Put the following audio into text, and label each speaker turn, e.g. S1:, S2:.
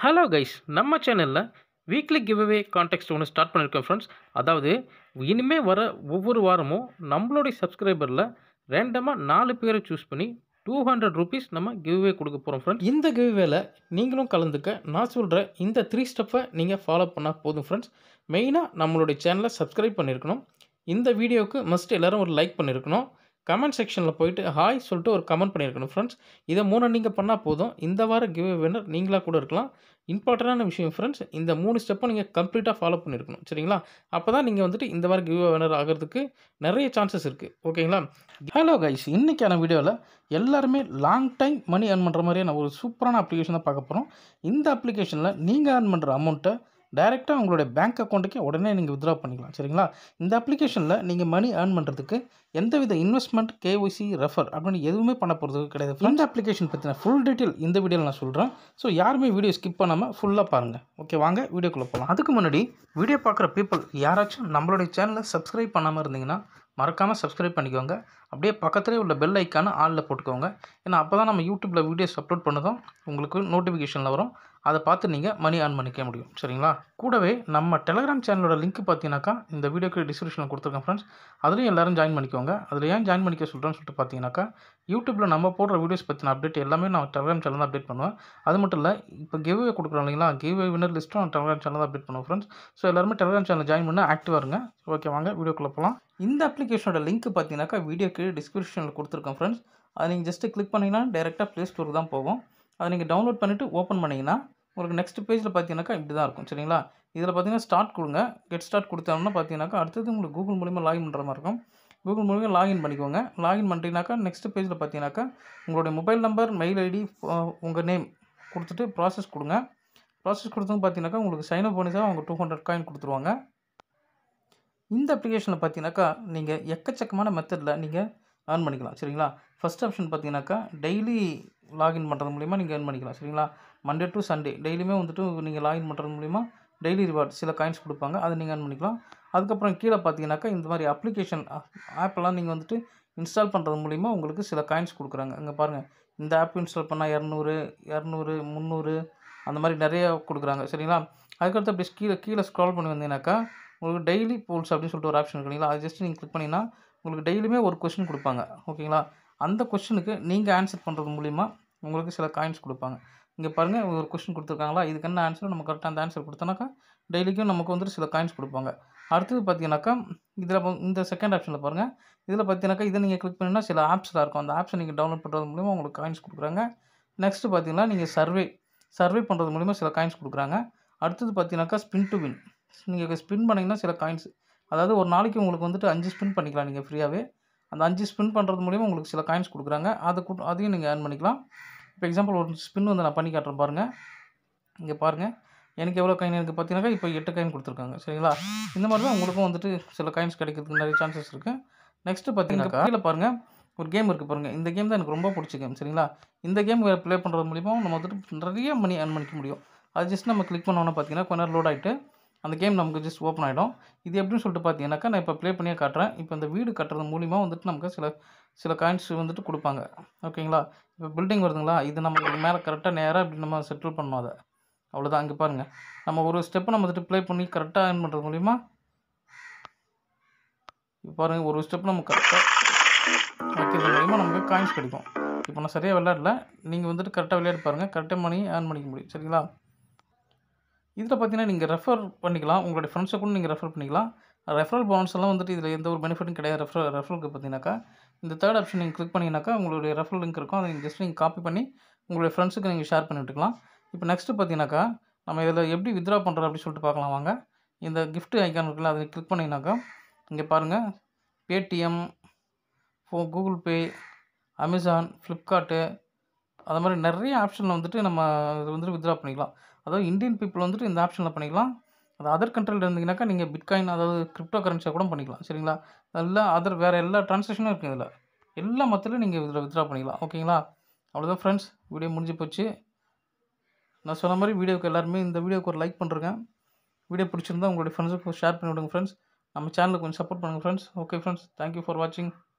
S1: hello guys நம்ம சேனலில் weekly giveaway contest ஒன்று ஸ்டார்ட் பண்ணியிருக்கோம் ஃப்ரெண்ட்ஸ் அதாவது இனிமேல் வர ஒவ்வொரு வாரமும் நம்மளுடைய சப்ஸ்கிரைபரில் ரேண்டமாக நாலு பேரை சூஸ் பண்ணி டூ ஹண்ட்ரட் ருபீஸ் நம்ம கிவ்அவே கொடுக்க போகிறோம் ஃப்ரெண்ட்ஸ் இந்த கிவ்அவேல நீங்களும் கலந்துக்க நான் சொல்கிற இந்த த்ரீ ஸ்டெப்பை நீங்கள் ஃபாலோ பண்ணால் போதும் ஃப்ரெண்ட்ஸ் மெயினாக நம்மளுடைய சேனலை சப்ஸ்கிரைப் பண்ணியிருக்கணும் இந்த வீடியோவுக்கு மஸ்ட் எல்லோரும் ஒரு லைக் பண்ணியிருக்கணும் கமெண்ட் செக்ஷனில் போயிட்டு ஹாய் சொல்லிட்டு ஒரு கமெண்ட் பண்ணியிருக்கணும் ஃப்ரெண்ட்ஸ் இதை மூணு நீங்கள் பண்ணால் போதும் இந்த வார கிவ் வின்னர் நீங்களாக கூட இருக்கலாம் இம்பார்ட்டண்டான விஷயம் ஃப்ரெண்ட்ஸ் இந்த மூணு ஸ்டெப்பை நீங்கள் கம்ப்ளீட்டாக ஃபாலோ பண்ணியிருக்கணும் சரிங்களா அப்போ தான் நீங்கள் வந்துட்டு இந்த வாரம் கிவ் வின்னர் ஆகிறதுக்கு நிறைய சான்சஸ் இருக்குது ஓகேங்களா ஹலோ கைஸ் இன்றைக்கான வீடியோவில் எல்லாருமே லாங் டைம் மணி ஏர்ன் பண்ணுற மாதிரியான ஒரு சூப்பரான அப்ளிகேஷன் தான் பார்க்க போகிறோம் இந்த அப்ளிகேஷனில் நீங்கள் ஏர்ன் பண்ணுற அமௌண்ட்டை டைரெக்டாக உங்களுடைய பேங்க் அக்கௌண்ட்டுக்கே உடனே நீங்கள் வித்ட்ரா பண்ணிக்கலாம் சரிங்களா இந்த அப்ளிகேஷனில் நீங்கள் மணி ஏர்ன் பண்ணுறதுக்கு எந்தவித இன்வெஸ்ட்மெண்ட் கேஒய்சி ரெஃபர் அப்படின்னு எதுவுமே பண்ண போகிறது கிடையாது இந்த அப்ளிகேஷன் பற்றின ஃபுல் டீட்டெயில் இந்த வீடியோவில் நான் சொல்கிறேன் ஸோ யாருமே வீடியோ ஸ்கிப் பண்ணாமல் ஃபுல்லாக பாருங்கள் ஓகே வாங்க வீடியோக்குள்ளே போகலாம் அதுக்கு முன்னாடி வீடியோ பார்க்குற பீப்புள் யாராச்சும் நம்மளுடைய சேனலை சப்ஸ்கிரைப் பண்ணாமல் இருந்தீங்கன்னா மறக்காமல் சப்ஸ்கிரைப் பண்ணிக்கோங்க அப்படியே பக்கத்துலேயே உள்ள பெல் ஐக்கான ஆளில் போட்டுக்கோங்க ஏன்னா அப்போ தான் நம்ம யூடியூப்பில் வீடியோஸ் அப்லோட் பண்ணதும் உங்களுக்கு நோட்டிஃபிகேஷனில் வரும் அதை பார்த்து நீங்கள் மணி ஆன் பண்ணிக்க முடியும் சரிங்களா கூடவே நம்ம டெலகிராம் சேனலோட லிங்க் பார்த்தீங்கன்னாக்கா இந்த வீடியோக்கு டிஸ்கிரிப்ஷனில் கொடுத்துருக்கேன் ஃப்ரெண்ட்ஸ் அதுலேயும் எல்லோரும் ஜாயின் பண்ணிக்கோங்க அதில் ஏன் ஜாயின் பண்ணிக்க சொல்கிறேன்னு சொல்லிட்டு பார்த்தீங்கன்னாக்கா யூடியூப்பில் நம்ம போடுற வீடியோஸ் பற்றின அப்டேட் எல்லாமே நான் டெலகிராம் சேனல் தான் அப்டேட் பண்ணுவேன் அது மட்டும் இல்லை இப்போ கிவ்வே கொடுக்குறோம் இல்லைங்களா கிவ்வே வினர் லிஸ்ட்டும் நான் டெலகிராம் சேனல் தான் அப்டேட் பண்ணுவேன் ஃப்ரெண்ட்ஸ் ஸோ எல்லாருமே டெலகிராம் சேனல் ஜாயின் பண்ண ஆக்டிவாக இருங்க ஓகே வாங்க வீடியோக்குள்ளே போகலாம் இந்த அப்ளிகேஷனோட லிங்க் பார்த்தீங்கன்னாக்கா வீடியோக்கு டிஸ்கிரிப்ஷனில் கொடுத்துருக்கேன் ஃப்ரெண்ட்ஸ் அதை நீங்கள் ஜஸ்ட்டு கிளிக் பண்ணிங்கன்னா டேரெக்டாக ப்ளே ஸ்டோருக்கு தான் போகும் அதை நீங்கள் டவுன்லோட் பண்ணிவிட்டு ஓப்பன் பண்ணிங்கன்னா உங்களுக்கு நெக்ஸ்ட் பேஜில் பார்த்தீங்கன்னாக்கா இப்படி தான் இருக்கும் சரிங்களா இதில் பார்த்தீங்கன்னா ஸ்டார்ட் கொடுங்க கெட் ஸ்டார்ட் கொடுத்தோம்னா பார்த்தீங்கன்னாக்கா அடுத்தது உங்களுக்கு கூகுள் மூலிமா லாகின் பண்ணுற மாதிரி இருக்கும் கூகுள் மூலிமா லாகின் பண்ணிக்கோங்க லாகின் பண்ணிட்டீங்கன்னாக்கா நெக்ஸ்ட் பேஜில் பார்த்தீங்கன்னாக்கா உங்களுடைய மொபைல் நம்பர் மெயில் ஐடி உங்கள் நேம் கொடுத்துட்டு ப்ராசஸ் கொடுங்க ப்ராசஸ் கொடுத்தவங்க பார்த்தீங்கன்னாக்கா உங்களுக்கு சைன் அப் பண்ணி தான் அவங்க டூ ஹண்ட்ரட் காயின் கொடுத்துருவாங்க இந்த அப்ளிகேஷனில் பார்த்தீங்கன்னாக்கா நீங்கள் எக்கச்சக்கமான மெத்தடில் நீங்கள் ஏர்ன் பண்ணிக்கலாம் சரிங்களா ஃபஸ்ட் ஆப்ஷன் பார்த்தீங்கன்னாக்கா டெய்லி லாகின் பண்ணுறது மூலிமா நீங்கள் ஏர்ன் பண்ணிக்கலாம் சரிங்களா மண்டே டு சண்டே டெய்லியுமே வந்துட்டு நீங்கள் லாகின் பண்ணுறது மூலிமா டெய்லி ரிவார்ட் சில காயின்ஸ் கொடுப்பாங்க அதை நீங்கள் ஏர்ன் பண்ணிக்கலாம் அதுக்கப்புறம் கீழே பார்த்தீங்கன்னாக்கா இந்த மாதிரி அப்ளிகேஷன் ஆப்பெல்லாம் நீங்கள் வந்துட்டு இன்ஸ்டால் பண்ணுறது மூலிமா உங்களுக்கு சில காயின்ஸ் கொடுக்குறாங்க அங்கே பாருங்கள் இந்த ஆப் இன்ஸ்டால் பண்ணால் இரநூறு இரநூறு முந்நூறு அந்த மாதிரி நிறைய கொடுக்குறாங்க சரிங்களா அதுக்கடுத்து அப்படி கீழே கீழே ஸ்க்ரால் பண்ணி வந்தீங்கன்னாக்கா உங்களுக்கு டெய்லி போல்ஸ் அப்படின்னு சொல்லிட்டு ஒரு ஆப்ஷன் இருக்குங்களா அது ஜஸ்ட் நீங்கள் கிளிக் பண்ணிங்கன்னா உங்களுக்கு டெய்லியுமே ஒரு கொஷின் கொடுப்பாங்க ஓகேங்களா அந்த கொஷினுக்கு நீங்கள் ஆன்சர் பண்ணுறது மூலிமா உங்களுக்கு சில காயின்ஸ் கொடுப்பாங்க இங்கே பாருங்கள் ஒரு கொஷின் கொடுத்துருக்காங்களா இதுக்கு என்ன ஆன்சர் நம்ம கரெக்டாக அந்த ஆன்சர் கொடுத்தோன்னாக்கா டெய்லிக்கும் நமக்கு வந்துட்டு சில காயின்ஸ் கொடுப்பாங்க அடுத்தது பார்த்தீங்கன்னாக்கா இதில் இந்த செகண்ட் ஆப்ஷனில் பாருங்கள் இதில் பார்த்தீங்கன்னாக்கா இதை நீங்கள் கிளிக் பண்ணிங்கன்னா சில ஆப்ஸ்லாம் இருக்கும் அந்த ஆப்ஸை நீங்கள் டவுன்லோட் பண்ணுறது மூலிமா உங்களுக்கு காயின்ஸ் கொடுக்குறாங்க நெக்ஸ்ட்டு பார்த்தீங்கன்னா நீங்கள் சர்வே சர்வே பண்ணுறது மூலிமா சில காயின்ஸ் கொடுக்குறாங்க அடுத்தது பார்த்தீங்கன்னாக்கா ஸ்பின் டு வின் நீங்கள் ஸ்பின் பண்ணிங்கன்னா சில காயின்ஸ் அதாவது ஒரு நாளைக்கு உங்களுக்கு வந்துட்டு அஞ்சு ஸ்பின் பண்ணிக்கலாம் நீங்கள் ஃப்ரீயாகவே அந்த அஞ்சு ஸ்பின் பண்ணுறது மூலிமா உங்களுக்கு சில காயின்ஸ் கொடுக்குறாங்க அதை கூட அதையும் நீங்கள் ஏர்ன் பண்ணிக்கலாம் இப்போ எக்ஸாம்பிள் ஒரு ஸ்பின் வந்து நான் பண்ணி காட்டுறேன் பாருங்கள் இங்கே பாருங்கள் எனக்கு எவ்வளோ காயின் எனக்கு பார்த்தீங்கன்னாக்கா இப்போ எட்டு காயின் கொடுத்துருக்காங்க சரிங்களா இந்த மாதிரி தான் உங்களுக்கும் வந்துட்டு சில காயின்ஸ் கிடைக்கிறதுக்கு நிறைய சான்சஸ் இருக்குது நெக்ஸ்ட்டு பார்த்தீங்கன்னாக்கா கீழே பாருங்கள் ஒரு கேம் இருக்குது பாருங்கள் இந்த கேம் தான் எனக்கு ரொம்ப பிடிச்ச கேம் சரிங்களா இந்த கேம் ப்ளே பண்ணுறது மூலிமா நம்ம வந்துட்டு நிறைய மணி ஏர்ன் பண்ணிக்க முடியும் அது ஜஸ்ட் நம்ம கிளிக் பண்ணோன்னா பார்த்தீங்கன்னா கொஞ்ச நேரம் லோட் ஆகிட்டு அந்த கேம் நமக்கு ஜஸ்ட் ஓப்பன் ஆகிடும் இது எப்படின்னு சொல்லிட்டு பார்த்தீங்கன்னாக்கா நான் இப்போ ப்ளே பண்ணியே காட்டுறேன் இப்போ இந்த வீடு கட்டுறது மூலிமா வந்துட்டு நமக்கு சில சில காயின்ஸ் வந்துட்டு கொடுப்பாங்க ஓகேங்களா இப்போ பில்டிங் வருதுங்களா இது நம்ம மேலே கரெக்டாக நேராக இப்படி நம்ம செட்டில் பண்ணணும் அதை அவ்வளோதான் அங்கே பாருங்கள் நம்ம ஒரு ஸ்டெப்பை நம்ம வந்துட்டு ப்ளே பண்ணி கரெக்டாக ஏர்ன் பண்ணுறது மூலிமா இப்போ பாருங்கள் ஒரு ஸ்டெப் நம்ம கரெக்டாக வைக்கிறது மூலிமா நமக்கு காயின்ஸ் கிடைக்கும் இப்போ நான் சரியாக விளையாடல நீங்கள் வந்துட்டு கரெக்டாக விளையாடி பாருங்கள் கரெக்டாக மணி ஏர்ன் பண்ணிக்க முடியும் சரிங்களா இதில் பார்த்தீங்கன்னா நீங்கள் ரெஃபர் பண்ணிக்கலாம் உங்களுடைய ஃப்ரெண்ட்ஸை கூட நீங்கள் ரெஃபர் பண்ணிக்கலாம் ரெஃபரல் போனஸ் எல்லாம் வந்துட்டு இதில் எந்த ஒரு பெனிஃபிட்டும் கிடையாது ரெஃபர் ரெஃபருக்கு பார்த்தீங்கன்னாக்கா இந்த தேர்ட் ஆப்ஷன் நீங்கள் கிளிக் பண்ணிங்கனாக்கா உங்களுடைய ரெஃபரல் லிங்க் இருக்கும் அதை நீங்கள் ஜஸ்ட் நீங்கள் காப்பி பண்ணி உங்களுடைய ஃப்ரெண்ட்ஸுக்கு நீங்கள் ஷேர் பண்ணி விட்டுக்கலாம் இப்போ நெக்ஸ்ட்டு பார்த்தீங்கன்னாக்கா நம்ம இதில் எப்படி வித்ரா பண்ணுறது அப்படின்னு சொல்லிட்டு பார்க்கலாம் வாங்க இந்த கிஃப்ட் ஐக்கான் இருக்குல்ல அதை கிளிக் பண்ணிங்கனாக்கா இங்கே பாருங்கள் பேடிஎம் ஃபோ கூகுள் பே அமேசான் ஃப்ளிப்கார்ட்டு அது மாதிரி நிறைய ஆப்ஷனில் வந்துட்டு நம்ம இது வந்துட்டு வித்ரா பண்ணிக்கலாம் அதாவது இந்தியன் பீப்புள் வந்துட்டு இந்த ஆப்ஷனில் பண்ணிக்கலாம் அது அதர் கண்ட்ரியில் இருந்தீங்கன்னாக்கா நீங்கள் பிட்காயின் அதாவது கிரிப்டோ கரன்சியாக கூட பண்ணிக்கலாம் சரிங்களா எல்லாம் அதர் வேறு எல்லா ட்ரான்சாக்ஷனும் இருக்குது இதில் எல்லா மொத்தத்திலும் நீங்கள் இதில் வித்ரா பண்ணிக்கலாம் ஓகேங்களா அவ்வளோதான் ஃப்ரெண்ட்ஸ் வீடியோ முடிஞ்சு போச்சு நான் சொன்ன மாதிரி வீடியோக்கு எல்லாருமே இந்த வீடியோக்கு ஒரு லைக் பண்ணுறேங்க வீடியோ பிடிச்சிருந்தா உங்களுடைய ஃப்ரெண்ட்ஸுக்கு ஷேர் பண்ணி விடுங்க ஃப்ரெண்ட்ஸ் நம்ம சேனலுக்கு கொஞ்சம் சப்போர்ட் பண்ணுங்கள் friends okay friends thank you for வாட்சிங்